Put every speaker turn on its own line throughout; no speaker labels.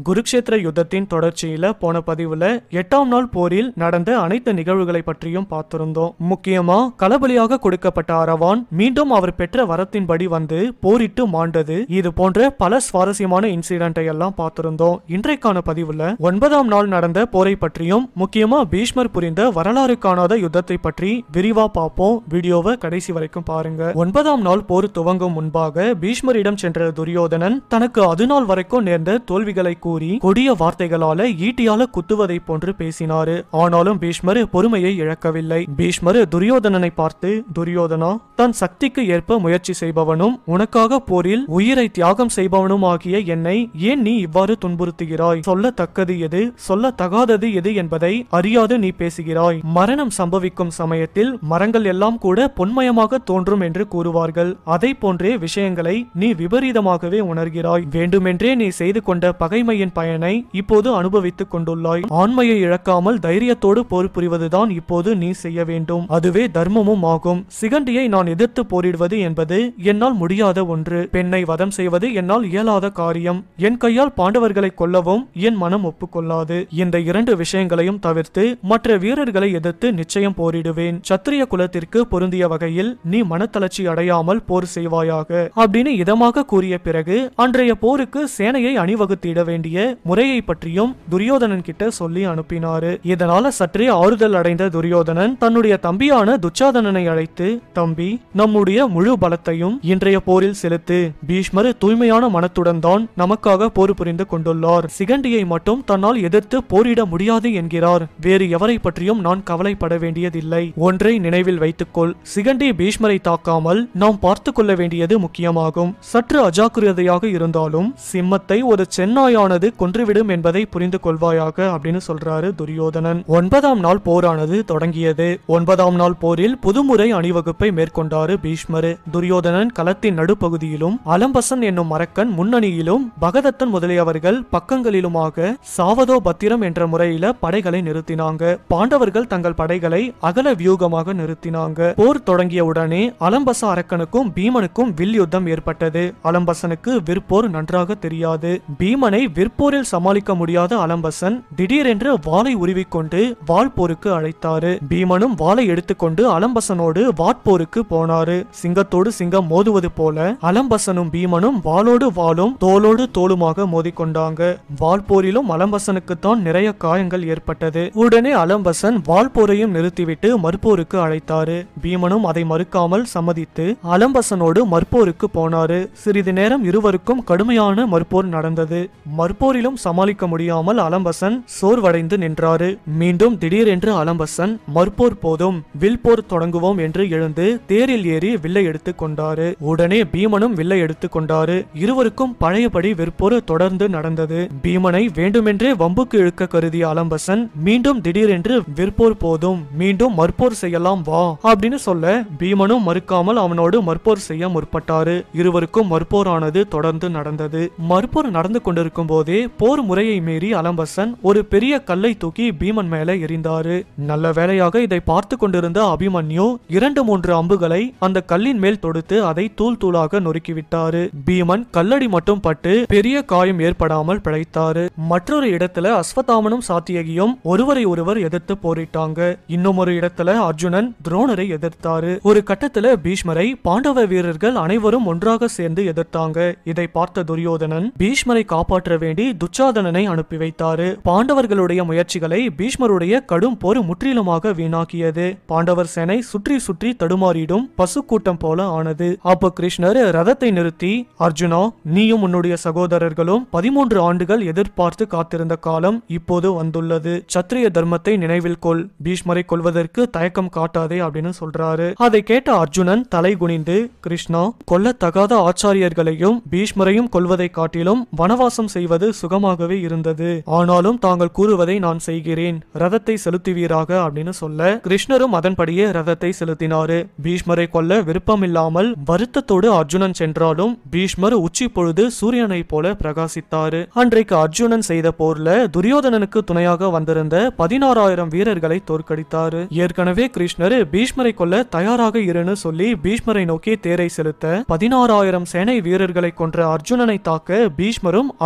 குருக்ஷேத்திர யுத்தத்தின் தொடர்ச்சியில போன பதிவுல எட்டாம் நாள் போரில் நடந்த அனைத்து நிகழ்வுகளை பற்றியும் பார்த்திருந்தோம் முக்கியமா களபலியாக கொடுக்கப்பட்ட அரவான் மீண்டும் அவர் பெற்ற வரத்தின்படி வந்து போரிட்டு மாண்டது இது போன்ற பல சுவாரஸ்யமான இன்சிடென்ட்டை எல்லாம் பார்த்திருந்தோம் இன்றைக்கான பதிவுல ஒன்பதாம் நாள் நடந்த போரை பற்றியும் முக்கியமா பீஷ்மர் புரிந்த வரலாறு காணாத யுத்தத்தை பற்றி விரிவா பார்ப்போம் வீடியோவை கடைசி வரைக்கும் பாருங்க ஒன்பதாம் நாள் போர் துவங்கும் முன்பாக பீஷ்மரிடம் சென்ற துரியோதனன் தனக்கு அதுநாள் வரைக்கும் நேர்ந்த தோல்விகளை கூறி கொடிய வார்த்தைகளால ஈட்டியால குத்துவதை போன்று பேசினாரு ஆனாலும் பீஷ்மர் பொறுமையை இழக்கவில்லை பீஷ்மர் துரியோதனனை பார்த்து துரியோதனா தன் சக்திக்கு ஏற்ப முயற்சி செய்பவனும் உனக்காக போரில் உயிரை தியாகம் செய்பவனும் ஆகிய என்னை ஏன் நீ இவ்வாறு துன்புறுத்துகிறாய் சொல்லத்தக்கது எது சொல்லத்தகாதது எது என்பதை அறியாது நீ பேசுகிறாய் மரணம் சம்பவிக்கும் சமயத்தில் மரங்கள் எல்லாம் கூட பொன்மயமாக தோன்றும் என்று கூறுவார்கள் அதை போன்றே விஷயங்களை நீ விபரீதமாகவே உணர்கிறாய் வேண்டுமென்றே நீ செய்து கொண்ட பகைமையின் பயனை இப்போது அனுபவித்துக் கொண்டுள்ளாய் ஆண்மையை இழக்காமல் தைரியத்தோடு போர் புரிவதுதான் இப்போது நீ செய்ய வேண்டும் அதுவே தர்மமும் ஆகும் சிகண்டியை நான் எதிர்த்து போரிடுவது என்பது என்னால் முடியாத ஒன்று பெண்ணை வதம் செய்வது என்னால் இயலாத காரியம் என் கையால் பாண்டவர்களை கொல்லவும் என் மனம் ஒப்புக்கொள்ளாது இந்த இரண்டு விஷயங்களையும் தவிர்த்து மற்ற வீரர்களை எதிர்த்து நிச்சயம் போரிடுவேன் சத்திரிய குலத்திற்கு பொருந்திய வகையில் நீ மனத்தளர்ச்சி அடையாமல் போர் செய்வாயாக அப்படின்னு இதமாக கூறிய பிறகு அன்றைய போருக்கு சேனையை அணிவகுத்திட வேண்டிய முறையை பற்றியும் துரியோதனன் கிட்ட சொல்லி அனுப்பினாரு இதனால சற்றே ஆறுதல் அடைந்த துரியோதனன் தன்னுடைய தம்பியான துச்சாதனனை அழைத்து தம்பி நம்முடைய முழு பலத்தையும் இன்றைய போரில் செலுத்து பீஷ்மர் தூய்மையான மனத்துடன் தான் நமக்காக போர் புரிந்து கொண்டுள்ளார் சிகண்டியை மட்டும் தன்னால் எதிர்த்து போரிட முடியாது என்கிறார் வேறு எவரை பற்றியும் நான் கவலைப்பட வேண்டியதில்லை ஒன்றை நினைவில் வைத்துக்கொள் சிகண்டி பீஷ்மரை தாக்காமல் நாம் பார்த்து கொள்ள வேண்டியது முக்கியமாகும் சற்று அஜாக்கிரதையாக இருந்தாலும் சிம்மத்தை ஒரு சென்னாயானது கொன்றுவிடும் என்பதை புரிந்து கொள்வாயாக அப்படின்னு சொல்றாரு துரியோதனன் ஒன்பதாம் நாள் போரானது தொடங்கியது ஒன்பதாம் நாள் போரில் புதுமுறை அணிவகுப்பை மேற்கொண்டாரு பீஷ்மர் துரியோதனன் களத்தின் நடுப்பகுதியிலும் அலம்பசன் என்னும் மரக்கன் முன்னணியிலும் பகதத்தன் முதலியவர்கள் பக்கங்களிலுமாக சாவதோ பத்திரம் என்ற முறையில படைகளை நிறுத்தினாங்க பாண்டவர்கள் தங்கள் படைகளை அகல வியூகமாக நிறுத்தினாங்க போர் தொடங்கிய உடனே அலம்பச அரக்கனுக்கும் பீமனுக்கும் வில் யுத்தம் ஏற்பட்டது அலம்பசனுக்கு விற்போர் நன்றாக தெரியாது பீமனை விற்போரில் சமாளிக்க முடியாத அலம்பசன் திடீரென்று வாளை உருவிக்கொண்டு வாள் போருக்கு அழைத்தாரு பீமனும் வாளை எடுத்துக்கொண்டு அலம்பசனோடு வாட்போருக்கு போனாரு சிங்கத்தோடு சிங்கம் மோதுவது போல அலம்பசனும் பீமனும் வாளோடு வாளும் தோளோடு தோளுமாக மோதிக்கொண்டாங்க வாள் போரிலும் அலம்பசனுக்குத்தான் நிறைய காயங்கள் ஏற்பட்டது உடனே அலம்பசன் வாள் போரையும் நிறுத்திவிட்டு மறுப்போருக்கு அழைத்தாரு பீமனும் அதை மறுக்காமல் சம்மதித்து அலம்பசனோடு மற்போருக்கு போனாரு சிறிது நேரம் இருவருக்கும் கடுமையான மற்போர் நடந்தது மற்போரிலும் சமாளிக்க முடியாமல் அலம்பசன் சோர்வடைந்து நின்றாரு மீண்டும் திடீரென்று அலம்பசன் மற்போர் போதும் வில் போர் தொடங்குவோம் என்று எழுந்து தேரில் ஏறி வில்லை எடுத்துக் கொண்டாரு உடனே பீமனும் வில்லை எடுத்துக் கொண்டாரு இருவருக்கும் பழையபடி விற்போர் தொடர்ந்து நடந்தது பீமனை வேண்டுமென்றே வம்புக்கு இழுக்க கருதிய அலம்பசன் மீண்டும் திடீரென்று விற்போர் போதும் மீண்டும் மற்போர் செய்யலாம் வா அப்படின்னு சொல்ல பீமனும் மறுக்காமல் அவனோடு மற்போர் செய்ய முற்பட்டாரு இருவருக்கும் மற்போரானது தொடர்ந்து நடந்தது மற்போர் நடந்து கொண்டிருக்கும் போதே போர் முறையை மீறி அலம்பசன் ஒரு பெரிய கல்லை தூக்கி பீமன் மேல எறிந்தாரு நல்ல வேளையாக இதை பார்த்து கொண்டிருந்த அபிமன்யு இரண்டு மூன்று அம்புகளை அந்த கல்லின் மேல் தொடுத்து அதை தூள் தூளாக நொறுக்கிவிட்டாரு பீமன் கல்லடி மட்டும் பட்டு பெரிய காயம் ஏற்படாமல் பிழைத்தாரு மற்றொரு இடத்துல அஸ்வத்தாமனும் சாத்தியகியும் ஒருவரை ஒருவர் எதிர்த்து போரிட்டாங்க இன்னும் ஒரு இடத்துல அர்ஜுனன் துரோணரை எதிர்த்தாரு ஒரு கட்டத்துல பீஷ்மரை பாண்டவ வீரர்கள் அனைவரும் ஒன்றாக சேர்ந்து எதிர்த்தாங்க இதை பார்த்த துரியோதனன் பீஷ்மரை காப்பாற்ற வேண்டி துச்சாதனனை அனுப்பி வைத்தாரு பாண்டவர்களுடைய முயற்சிகளை பீஷ்மருடைய கடும் போர் முற்றிலுமாக வீணாக்கியது பாண்டவர் சேனை சுற்றி சுற்றி தடுமாறிடும் பசு கூட்டம் போல ஆனது அப்ப கிருஷ்ணர் ரதத்தை நிறுத்தி அர்ஜுனா நீயும் உன்னுடைய சகோதரர்களும் பதிமூன்று ஆண்டுகள் எதிர்பார்த்து காத்திருந்த காலம் இப்போது வந்துள்ளது சத்திரிய தர்மத்தை நினைவில் கொள் பீஷ்மரை கொல்வதற்கு தயக்கம் காட்டாதே அப்படின்னு சொல்றாரு அதை கேட்ட அர்ஜுனன் தலை குனிந்து கிருஷ்ணா கொல்லத்தகாத ஆச்சாரியர்களையும் பீஷ்மரையும் கொல்வதை காட்டிலும் வனவாசம் செய்வது சுகமாகவே இருந்தது ஆனாலும் தாங்கள் கூறுவதை நான் செய்கிறேன் ரதத்தை செலுத்துவீராக அப்படின்னு சொல்ல கிருஷ்ணரும் அதன்படியே ரதத்தை செலுத்தினாரு பீஷ்மரை கொல்ல விருப்பமில்லாமல் வருத்தத்தோடு அர்ஜுனன் சென்றாலும் பீஷ்மர் உச்சி பொழுது சூரியனை போல பிரகாசித்தாரு அன்றைக்கு அர்ஜுனன் செய்த போர்ல துரியோதனனுக்கு துணையாக வந்திருந்த பதினாறாயிரம் வீரர்களை தோற்கடித்தாரு ஏற்கனவே கிருஷ்ணர் பீஷ்மரை கொல்ல தயாராக இருன்னு சொல்லி பீஷ்மரை நோக்கி தேரை செலுத்த பதினாறாயிரம் சேனை வீரர்களை கொன்ற அர்ஜுனனை தாக்க பீஷ்மரும் அர்ஜுனன்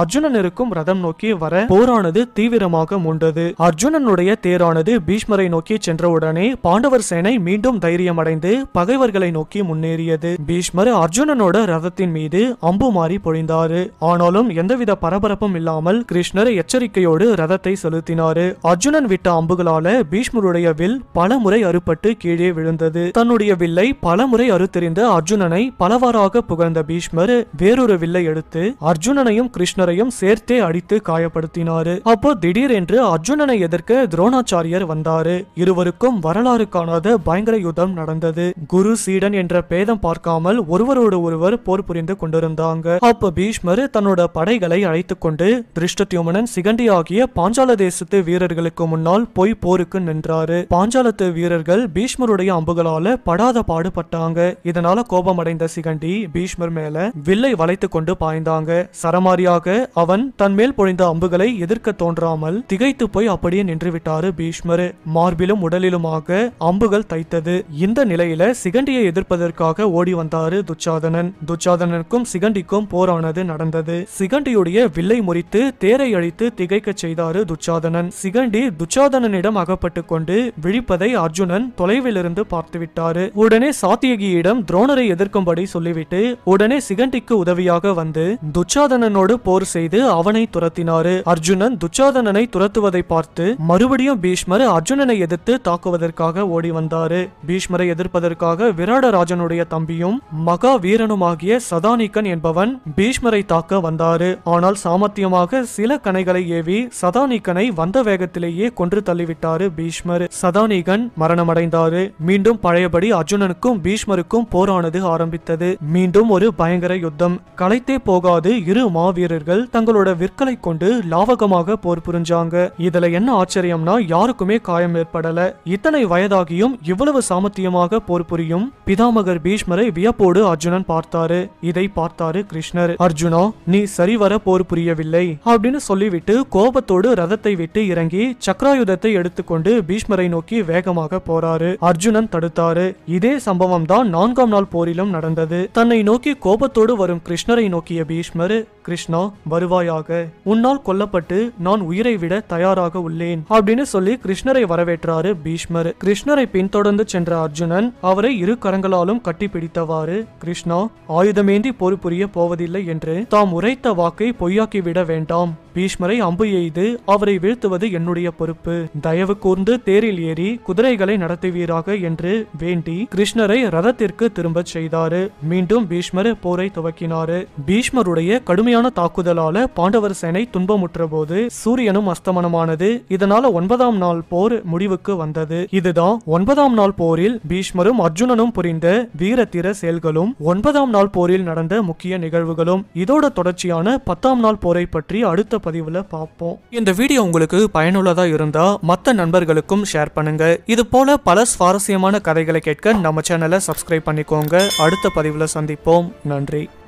இருவருக்கும் ரதம் நோக்கி வர போரானது தீவிரமாக மூண்டது அர்ஜுனனுடைய தேரானது பீஷ்மரை நோக்கி சென்றவுடனே பாண்டவர் சேனை மீண்டும் தைரியமடைந்து பகைவர்களை நோக்கி முன்னேறியது பீஷ்மர் அர்ஜுனனோட ரதத்தின் மீது அம்பு மாறி பொழிந்தாரு ஆனாலும் எந்தவித பரபரப்பும் இல்லாமல் கிருஷ்ணர் எச்சரிக்கையோடு ரதத்தை செலுத்தினாரு அர்ஜுனன் விட்ட அம்புகளால பீஷ்மருடைய வில் பல முறை அறுபட்டு கீழே விழுந்தது தன்னுடைய வில்லை பல முறை அறுத்தெறிந்த அர்ஜுனனை பலவாறாக புகழ்ந்த பீஷ்மர் வேறொரு வில்லை எடுத்து அர்ஜுனனையும் கிருஷ்ணரையும் சேர்த்தே அடித்து காயப்படுத்தினாரு அப்போ திடீரென்று அர்ஜுனனை எதிர்க்க துரோணாச்சாரியர் வந்தாரு இருவருக்கும் வரலாறு காணாத பயங்கர யுத்தம் நடந்தது குரு சீடன் என்ற பேதம் பார்க்காமல் ஒருவரோடு ஒருவர் போர் புரிந்து கொண்டிருந்தாங்க அப்ப பீஷ்மர் தன்னோட படைகளை அழைத்துக் கொண்டு திருஷ்டத்யுமனன் சிகண்டி ஆகிய பாஞ்சால தேசத்து வீரர்களுக்கு முன்னால் போய் போருக்கு நின்றாரு பாஞ்சாலத்து வீரர்கள் பீஷ்மருடைய அம்புகளால படாத பாடுபட்டாங்க இதனால கோபமடைந்த சிகண்டி பீஷ்மர் மேல வில்லை வளைத்து கொண்டு பாய்ந்தாங்க சரமாரியாக அவன் தன் மேல் பொழிந்த அம்புகளை எதிர்க்க தோன்றாமல் திகைத்து போய் அப்படியே நின்று விட்டாரு பீஷ்மர் மார்பிலும் உடலிலுமாக அம்புகள் தைத்தது இந்த நிலையில சிகண்டியை எதிர்ப்பதற்காக ஓடி வந்தாரு துச்சாதனன் துச்சாதனனுக்கும் சிகண்டிக்கும் போரானது நடந்தது சிகண்டியுடைய வில்லை முறித்து தேரை அழித்து திகைக்கச் செய்தாரு துச்சாதனன் சிகண்டி துச்சாதனனிடம் அகப்பட்டு கொண்டு விழிப்பதை அர்ஜுனன் தொலைவிலிருந்து பார்த்து விட்டாரு உடனே சாத்தியகியிடம் துரோணரை எதிர்க்கும்படி சொல்லிவிட்டு உடனே சிகண்டிக்கு உதவியாக வந்து துச்சாதனனோடு போர் செய்து அவனை துரத்தினாரு அர்ஜுனன் துச்சாதனனை துரத்துவதை பார்த்து மறுபடியும் பீஷ்மர் அர்ஜுனனை எதிர்த்து தாக்குவதற்காக ஓடி வந்தாரு பீஷ்மரை எதிர்ப்பதற்காக விராடராஜனுடைய தம்பியும் மகா வீரனுமாகிய சதானிகன் என்பவன் பீஷ்மரை தாக்க வந்தாரு ஆனால் சாமர்த்தியமாக சில கணைகளை ஏவி சதானிகனை வந்த வேகத்திலேயே கொன்று தள்ளிவிட்டாரு பீஷ்மர் சதானிகன் மரணமடைந்தாரு மீண்டும் பழையபடி அர்ஜுனனுக்கும் பீஷ்மருக்கும் போரானது ஆரம்பித்தது மீண்டும் ஒரு பயங்கர யுத்தம் களைத்தே போகாது இரு மாவீரர்கள் தங்களோட விற்களை கொண்டு லாவகமாக போர் புரிஞ்சாங்க இதுல என்ன ஆச்சரியம்னா யாருக்குமே காயம் ஏற்படல இத்தனை வயதாகியும் இவ்வளவு சாமர்த்தியமாக போர் புரியும் பிதாமகர் பீஷ்மரை வியப்போடு அர்ஜுனன் பார்த்தாரு இதை பார்த்தாரு கிருஷ்ணர் அர்ஜுனா நீ சரிவர போர் புரியவில்லை அப்படின்னு சொல்லிவிட்டு கோபத்தோடு ரதத்தை விட்டு இறங்கி சக்ராயுதத்தை எடுத்துக்கொண்டு பீஷ்மரை நோக்கி வேகமாக போறாரு அர்ஜுனன் தடுத்தாரு இதே சம்பவம் தான் நான்காம் நாள் போரிலும் நடந்தது தன்னை நோக்கி கோபத்தோடு வரும் கிருஷ்ணரை நோக்கிய பீஷ்மர் கிருஷ்ணா வருவாயாக உன்னால் கொல்லப்பட்டு நான் உயிரை விட தயாராக உள்ளேன் அப்படின்னு சொல்லி கிருஷ்ணரை வரவேற்றாரு பீஷ்மர் கிருஷ்ணரை பின்தொடர்ந்து சென்ற அர்ஜுனன் அவரை இரு கரங்களாலும் கட்டி பிடித்தவாறு கிருஷ்ணா ஆயுதமேந்தி போர் புரிய போவதில்லை என்று தாம் உரைத்த வாக்கை பொய்யாக்கி விட வேண்டாம் பீஷ்மரை அம்பு எய்து அவரை வீழ்த்துவது என்னுடைய பொறுப்பு தயவு கூர்ந்து தேரில் ஏறி குதிரைகளை நடத்துவீராக என்று வேண்டி கிருஷ்ணரை ரதத்திற்கு திரும்பச் செய்தாரு மீண்டும் பீஷ்மர் போரை துவக்கினாரு பீஷ்மருடைய கடுமையான தாக்குதலால பாண்டவர் சேனை துன்பமுற்ற போது சூரியனும் அஸ்தமனமானது இதனால ஒன்பதாம் நாள் போர் முடிவுக்கு வந்தது இதுதான் ஒன்பதாம் நாள் போரில் பீஷ்மரும் அர்ஜுனனும் புரிந்த வீரத்தீர செயல்களும் ஒன்பதாம் நாள் போரில் நடந்த முக்கிய நிகழ்வுகளும் இதோட தொடர்ச்சியான பத்தாம் நாள் போரை பற்றி அடுத்த பதிவுல பார்ப்போம் இந்த வீடியோ உங்களுக்கு பயனுள்ளதா இருந்தா மத்த நண்பர்களுக்கும் ஷேர் பண்ணுங்க இது போல பல சுவாரஸ்யமான கதைகளை கேட்க நம்ம சேனலை சப்ஸ்கிரைப் பண்ணிக்கோங்க அடுத்த பதிவுல சந்திப்போம் நன்றி